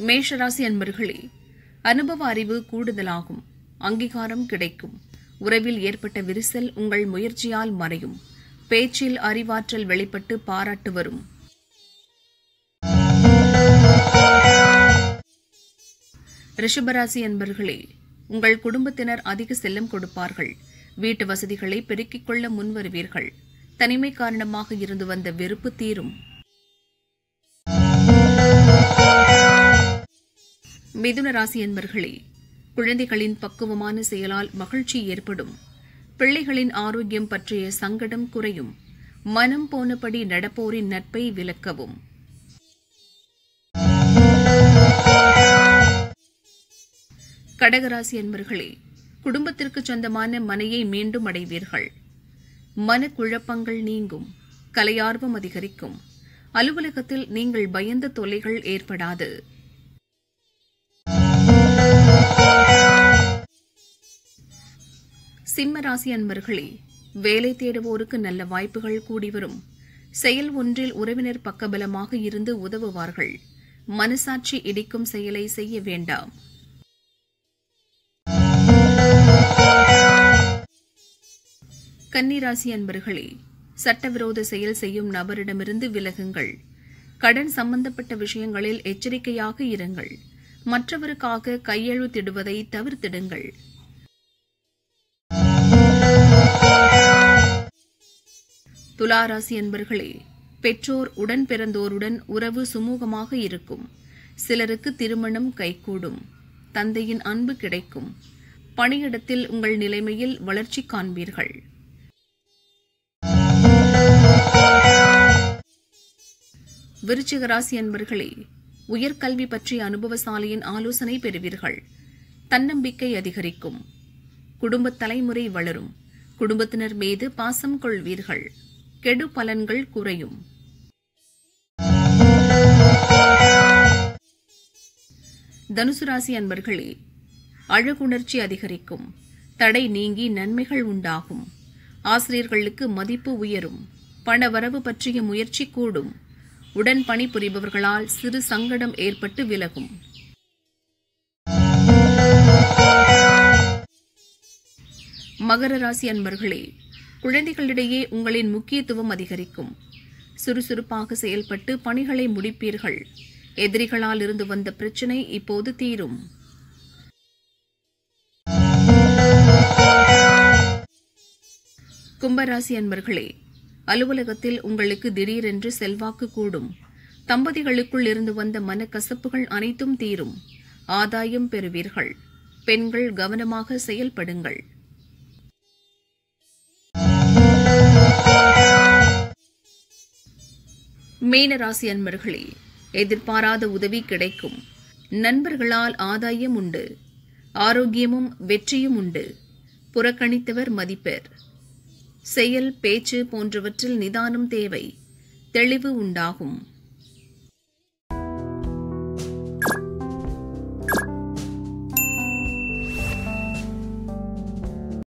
மேஷராசி அன்பர்களே அனுபவ அறிவு கூடுதலாகும் அங்கீகாரம் கிடைக்கும் உறவில் ஏற்பட்ட விரிசல் உங்கள் முயற்சியால் மறையும் பேச்சில் அறிவாற்றல் வெளிப்பட்டு பாராட்டு வரும் ரிஷபராசி அன்பர்களே உங்கள் குடும்பத்தினர் அதிக செல்லம் கொடுப்பார்கள் வீட்டு வசதிகளை பெருக்கிக் கொள்ள முன்வருவீர்கள் தனிமை காரணமாக இருந்து வந்த வெறுப்பு தீரும் மிதுன ராசி அன்பர்களே குழந்தைகளின் பக்குவமான செயலால் மகிழ்ச்சி ஏற்படும் பிள்ளைகளின் ஆரோக்கியம் பற்றிய சங்கடம் குறையும் மனம் போனபடி நடப்போரின் நட்பை விலக்கவும் கடகராசி அன்பர்களே குடும்பத்திற்கு சொந்தமான மனையை மீண்டும் அடைவீர்கள் மனக்குழப்பங்கள் நீங்கும் கலையார்வம் அதிகரிக்கும் அலுவலகத்தில் நீங்கள் பயந்த தொல்லைகள் ஏற்படாது சிம்ம ராசி அன்பர்களே வேலை தேடுவோருக்கு நல்ல வாய்ப்புகள் கூடி வரும் செயல் ஒன்றில் உறவினர் பக்கபலமாக இருந்து உதவுவார்கள் மனசாட்சி இடிக்கும் செயலை செய்ய வேண்டாம் கன்னிராசி அன்பர்களே சட்டவிரோத செயல் செய்யும் நபரிடமிருந்து விலகுங்கள் கடன் சம்பந்தப்பட்ட விஷயங்களில் எச்சரிக்கையாக இருங்கள் மற்றவருக்காக கையெழுத்திடுவதை தவிர்த்திடுங்கள் துளாராசி அன்பர்களே பெற்றோர் உடன் பிறந்தோருடன் உறவு சுமூகமாக இருக்கும் சிலருக்கு திருமணம் கைகூடும் தந்தையின் அன்பு கிடைக்கும் பணியிடத்தில் உங்கள் நிலைமையில் வளர்ச்சி காண்பீர்கள் விருச்சிக ராசி அன்பர்களே உயர்கல்வி பற்றிய அனுபவசாலியின் ஆலோசனை பெறுவீர்கள் தன்னம்பிக்கை அதிகரிக்கும் குடும்பத் தலைமுறை வளரும் குடும்பத்தினர் மீது பாசம் கொள்வீர்கள் கெடு பலன்கள் குறையும் தனுசு ராசி அன்பர்களே அழகுணர்ச்சி அதிகரிக்கும் தடை நீங்கி நன்மைகள் உண்டாகும் ஆசிரியர்களுக்கு மதிப்பு உயரும் பண வரவு பற்றிய முயற்சி கூடும் உடன் பணிபுரிபவர்களால் சிறு சங்கடம் ஏற்பட்டு விலகும் மகர ராசி அன்பர்களே குழந்தைகளிடையே உங்களின் முக்கியத்துவம் அதிகரிக்கும் சுறுசுறுப்பாக செயல்பட்டு பணிகளை முடிப்பீர்கள் எதிரிகளால் இருந்து வந்த பிரச்சினை இப்போது தீரும் கும்பராசி அன்பர்களே அலுவலகத்தில் உங்களுக்கு திடீரென்று செல்வாக்கு கூடும் தம்பதிகளுக்குள் இருந்து வந்த மனக்கசப்புகள் அனைத்தும் தீரும் ஆதாயம் பெறுவீர்கள் பெண்கள் கவனமாக செயல்படுங்கள் மீனராசி அன்பர்களே எதிர்பாராத உதவி கிடைக்கும் நண்பர்களால் ஆதாயம் உண்டு ஆரோக்கியமும் வெற்றியும் உண்டு புறக்கணித்தவர் மதிப்பர் செயல் பேச்சு போன்றவற்றில் நிதானம் தேவை தெளிவு உண்டாகும்